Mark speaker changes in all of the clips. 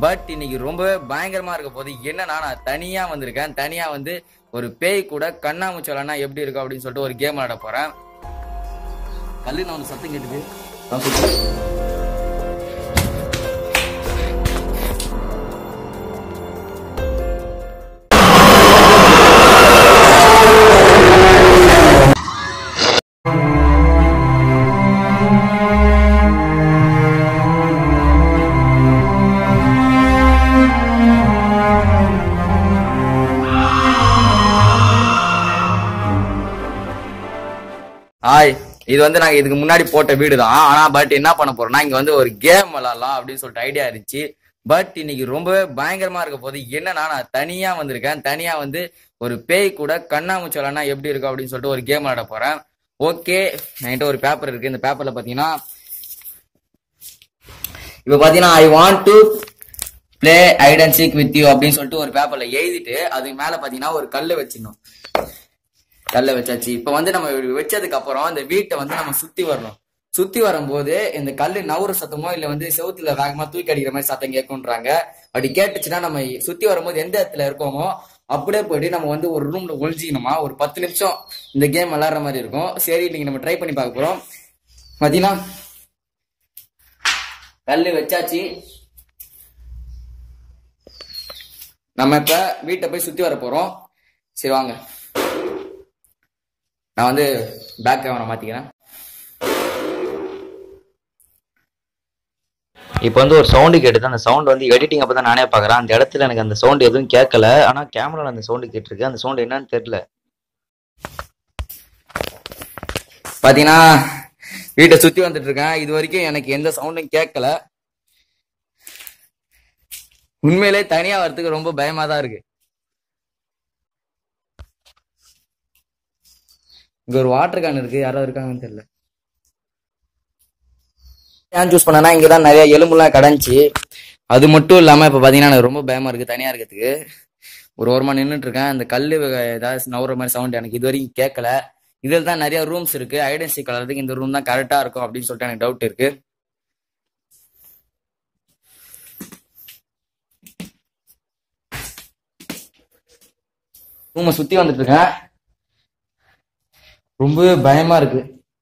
Speaker 1: But இன்னைக்கு ரொம்பவே பயங்கரமா இருக்க போது என்னன்னா நான் தனியா வந்திருக்கேன் தனியா வந்து ஒரு பேய் கூட கண்ணாமூச்சி விளாட்னா எப்படி இருக்கும் அப்படின்னு சொல்லிட்டு ஒரு கேம் விளாட போறேன் கல்லு நான் சத்தம் கேட்டுது நான் சுத்தம். ஹாய் இது வந்து நாங்க இதுக்கு முன்னாடி போட்ட வீடு தான் ஆனா பட் என்ன பண்ண போறோம்னா இங்க வந்து ஒரு கேம் விளாடலாம் அப்படின்னு சொல்லிட்டு ஐடியா இருந்துச்சு பட் இன்னைக்கு ரொம்பவே பயங்கரமா இருக்க போது என்னன்னா நான் தனியா வந்திருக்கேன் தனியா வந்து ஒரு பேய் கூட கண்ணாமூச்சி விளாட்னா எப்படி இருக்கும் அப்படின்னு சொல்லிட்டு ஒரு கேம் விளாட போறேன் ஓகே என்கிட்ட ஒரு பேப்பர் இருக்கு இந்த பேப்பர்ல பாத்தீங்கன்னா இப்ப பாத்தீங்கன்னா I want to play hide and seek with you அப்படின்னு சொல்லிட்டு ஒரு பேப்பர்ல எழுதிட்டு அதுக்கு மேல பாத்தீங்கன்னா ஒரு கல்லு வச்சிடணும் கல்ல வச்சாச்சு இப்ப வந்து நம்ம இப்படி வச்சதுக்கு அப்புறம் இந்த வீட்டை வந்து நம்ம சுத்தி வரணும் சுத்தி வரும்போது இந்த கல்லு நவுற சத்தமோ இல்ல வந்து செவுத்துல வேகமா தூக்கி அடிக்கிற மாதிரி சத்தம் கேட்கும்ன்றாங்க அப்படி கேட்டுச்சுன்னா நம்ம சுத்தி வரும்போது எந்த இடத்துல இருக்கோமோ அப்படியே போயிட்டு நம்ம வந்து ஒரு ரூம்ல ஒழிஞ்சிக்கணுமா ஒரு பத்து நிமிஷம் இந்த கேம் விளையாடுற மாதிரி இருக்கும் சரி நீங்க நம்ம ட்ரை பண்ணி பார்க்க போறோம் பாத்தீங்கன்னா கல்லு வச்சாச்சு நம்ம இப்ப வீட்டை போய் சுத்தி வர போறோம் சரி வாங்க நான் வந்து பேக் கேமரா மாத்திக்கிறேன்
Speaker 2: இப்போ வந்து ஒரு சவுண்டு கேட்டுது அந்த சவுண்ட் வந்து எடிட்டிங் அப்போ தான் நானே பார்க்குறேன் அந்த இடத்துல எனக்கு அந்த சவுண்ட் எதுவும் கேட்கல ஆனால் கேமராவில் அந்த சவுண்டு கேட்டிருக்கு அந்த சவுண்ட் என்னன்னு தெரியல
Speaker 1: பாத்தீங்கன்னா வீட்டை சுத்தி வந்துட்டு இருக்கேன் இது வரைக்கும் எனக்கு எந்த சவுண்டும் கேட்கல உண்மையிலே தனியா வரதுக்கு ரொம்ப பயமா தான் இருக்கு இங்க ஒரு வாட்டர் கேன் இருக்கு யாராவது இருக்காங்கன்னு தெரியல ஏன் சூஸ் பண்ணனா இங்கதான் நிறைய எலும்புலாம் கடைஞ்சி அது மட்டும் இல்லாம இப்ப பாத்தீங்கன்னா எனக்கு ரொம்ப பயமா இருக்கு தனியா இருக்கிறதுக்கு ஒரு ஓரமா நின்றுட்டு இருக்கேன் அந்த கல்லு ஏதாவது நவுற மாதிரி சவுண்ட் எனக்கு இது வரைக்கும் கேட்கல இதில் தான் நிறைய ரூம்ஸ் இருக்கு ஐடென்சி கலர்றதுக்கு இந்த ரூம் தான் கரெக்டா இருக்கும் அப்படின்னு சொல்லிட்டு எனக்கு டவுட் இருக்கு ரூமை சுத்தி வந்துட்டு இருக்கேன் ரொம்ப பயமா இருக்கு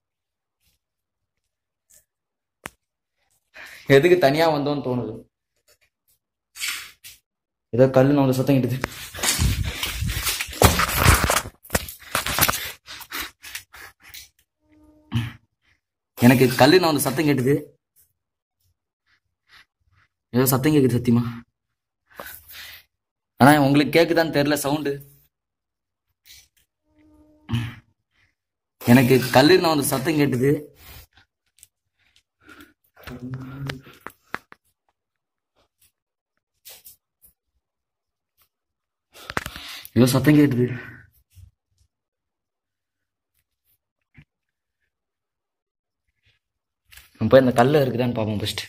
Speaker 1: எதுக்கு தனியா வந்தோம்னு தோணுது ஏதோ கல்லு நம்மள சத்தம் கிட்டுது எனக்கு கல்லு நான் வந்து சத்தம் கேட்டுது ஏதோ சத்தம் கேக்குது சத்தியமா ஆனா உங்களுக்கு கேக்குதான்னு தெரியல சவுண்டு எனக்கு கல்லு நான் வந்து சத்தம் கேட்டுது ஏதோ சத்தம் கேட்டுது நம்ம போய் அந்த கல்ல இருக்குதான்னு பார்ப்போம் ஃபர்ஸ்ட்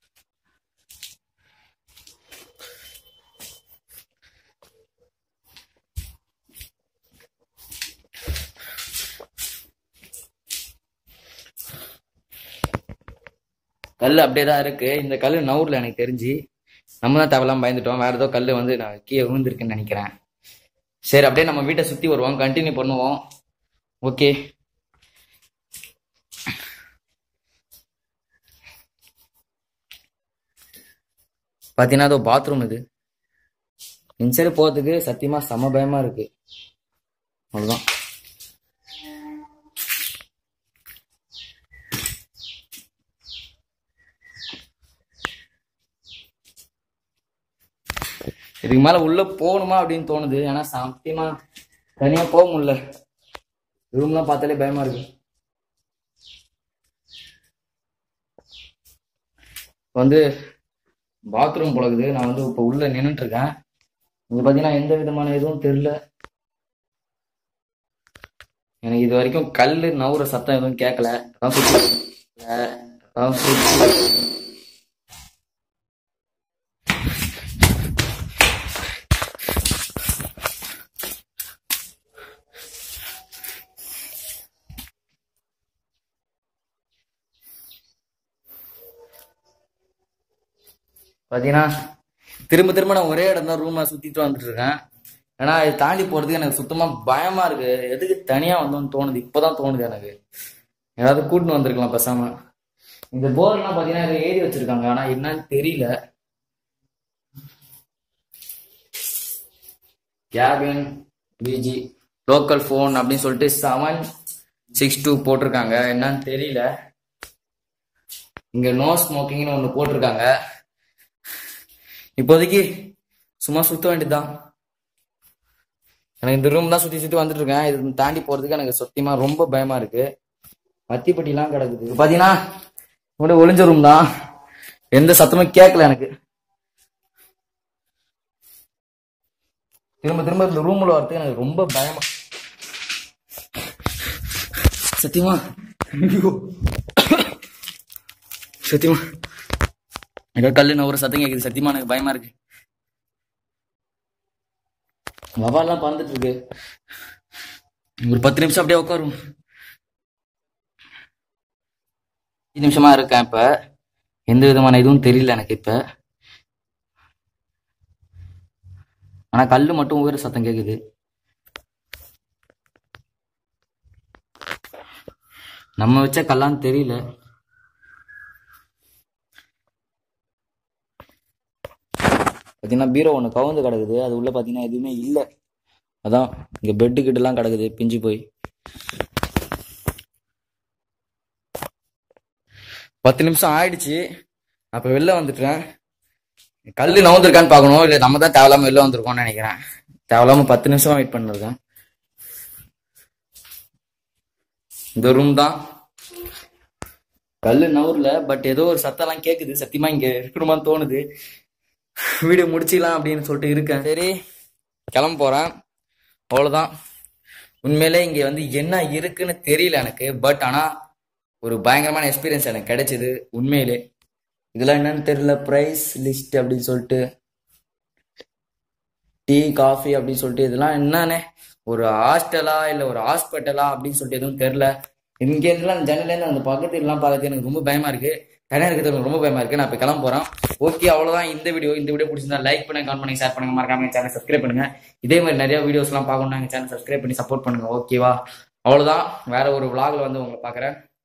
Speaker 1: கல் அப்படியே தான் இருக்கு இந்த கல் நவுர்ல எனக்கு தெரிஞ்சு நம்ம தான் தேவையில்லாம பயந்துட்டோம் வேற ஏதோ கல் வந்து நான் கீழே விழுந்திருக்குன்னு நினைக்கிறேன் சரி அப்படியே நம்ம வீட்டை சுத்தி வருவோம் கண்டினியூ பண்ணுவோம் ஓகே பாத்தீங்கன்னா அது பாத்ரூம் இது இந்த சைடு போறதுக்கு சத்தியமா செம பயமா இருக்கு அவ்வளவுதான் இதுக்கு மேல உள்ள போகணுமா அப்படின்னு தோணுது ஆனா சத்தியமா தனியா போக முடியல ரூம்லாம் பார்த்தாலே பயமா இருக்கு இப்ப வந்து பாத்ரூம் பழகுது நான் வந்து இப்ப உள்ள நின்னுட்டு இருக்கேன் இங்க பாத்தீங்கன்னா எந்த விதமான எதுவும் தெரியல எனக்கு இது வரைக்கும் கல்லு நவுற சத்தம் எதுவும் கேட்கல அதான் சுத்தி- அதான் சுத்தி- பாத்தீங்கன்னா திரும்ப திரும்ப நான் ஒரே இடம் தான் ரூம்ல சுத்திட்டு வந்துட்டு இருக்கேன் ஏன்னா இதை தாண்டி போறதுக்கு எனக்கு சுத்தமா பயமா இருக்கு எதுக்கு தனியா வந்தோம்னு தோணுது இப்பதான் தோணுது எனக்கு ஏதாவது கூட்டின்னு வந்திருக்கலாம் பேசாம இந்த போர்லாம் பாத்தீங்கன்னா இதை எழுதி வச்சிருக்காங்க ஆனா என்னன்னு தெரியல கேபின் பிஜி லோக்கல் ஃபோன் அப்படின்னு சொல்லிட்டு செவன் சிக்ஸ் டூ போட்டிருக்காங்க என்னன்னு தெரியல இங்க நோ ஸ்மோக்கிங்னு ஒன்று போட்டிருக்காங்க இப்போதைக்கு சும்மா சுத்த வேண்டியதுதான் எனக்கு இந்த ரூம் தான் சுத்தி சுத்தி வந்துட்டு இருக்கேன் இது தாண்டி போறதுக்கு எனக்கு சத்தியமா ரொம்ப பயமா இருக்கு பத்திப்பட்டிலாம் கிடக்குது இது பாத்தீங்கன்னா கூட ஒளிஞ்ச ரூம் தான் எந்த சத்தமும் கேட்கல எனக்கு திரும்ப திரும்ப இந்த ரூம்ல வரதுக்கு எனக்கு ரொம்ப பயமா சத்தியமா ஐயோ சத்தியமா ஏதோ கல்லு நான் ஒரு சத்தம் கேக்குது சத்தியமா எனக்கு பயமா இருக்கு வவாலாம் பறந்துட்டு இருக்கு ஒரு பத்து நிமிஷம் அப்படியே உட்காரும் அஞ்சு நிமிஷமா இருக்கேன் இப்ப எந்த விதமான இதுவும் தெரியல எனக்கு இப்ப ஆனா கல்லு மட்டும் உயர சத்தம் கேக்குது நம்ம வச்ச கல்லான்னு தெரியல பாத்தீங்கன்னா பீரோ ஒன்று கவுந்து கிடக்குது அது உள்ள பாத்தீங்கன்னா எதுவுமே இல்லை அதான் இங்க பெட்டு கிட்டலாம் கிடக்குது பிஞ்சு போய் பத்து நிமிஷம் ஆயிடுச்சு அப்ப வெளில வந்துட்டேன் கல்லு நவுந்திருக்கான்னு பார்க்கணும் இல்லை நம்ம தான் தேவையில்லாம வெளில வந்திருக்கோம்னு நினைக்கிறேன் தேவையில்லாம பத்து நிமிஷமா வெயிட் பண்ணிருக்கேன் இந்த ரூம் தான் கல்லு நவுர்ல பட் ஏதோ ஒரு சத்தம்லாம் கேக்குது சத்தியமா இங்க இருக்கணுமான்னு தோணுது வீடியோ முடிச்சிக்கலாம் அப்படின்னு சொல்லிட்டு இருக்கேன் சரி கிளம்ப போறேன் அவ்வளவுதான் உண்மையிலே இங்க வந்து என்ன இருக்குன்னு தெரியல எனக்கு பட் ஆனா ஒரு பயங்கரமான எக்ஸ்பீரியன்ஸ் எனக்கு கிடைச்சது உண்மையிலே இதெல்லாம் என்னன்னு தெரியல ப்ரைஸ் லிஸ்ட் அப்படின்னு சொல்லிட்டு டீ காஃபி அப்படின்னு சொல்லிட்டு இதெல்லாம் என்னன்னு ஒரு ஹாஸ்டலா இல்ல ஒரு ஹாஸ்பிட்டலா அப்படின்னு சொல்லிட்டு எதுவும் தெரியல இங்க இருந்துலாம் ஜன்னல இருந்து அந்த பக்கத்து எல்லாம் பார்க்கறது எனக்கு ரொம்ப பயமா இருக்கு தனியா இருக்கிறது எனக்கு ரொம்ப பயமா இருக்கு நான் இப்ப கிளம்ப போறேன் ஓகே அவ்வளவுதான் இந்த வீடியோ இந்த வீடியோ பிடிச்சிருந்தா லைக் பண்ணுங்க கமெண்ட் பண்ணுங்க ஷேர் பண்ணுங்க மறக்காம சேனல் சப்ஸ்கிரைப் பண்ணுங்க இதே மாதிரி நிறைய வீடியோஸ் எல்லாம் பார்க்கணும் எங்க சேனல் சப்ஸ்கிரைப் பண்ணி சப்போர்ட் பண்ணுங்க ஓகேவா அவ்வளவுதான் வேற ஒரு vlogல வந்து உங்களை பாக்குறேன்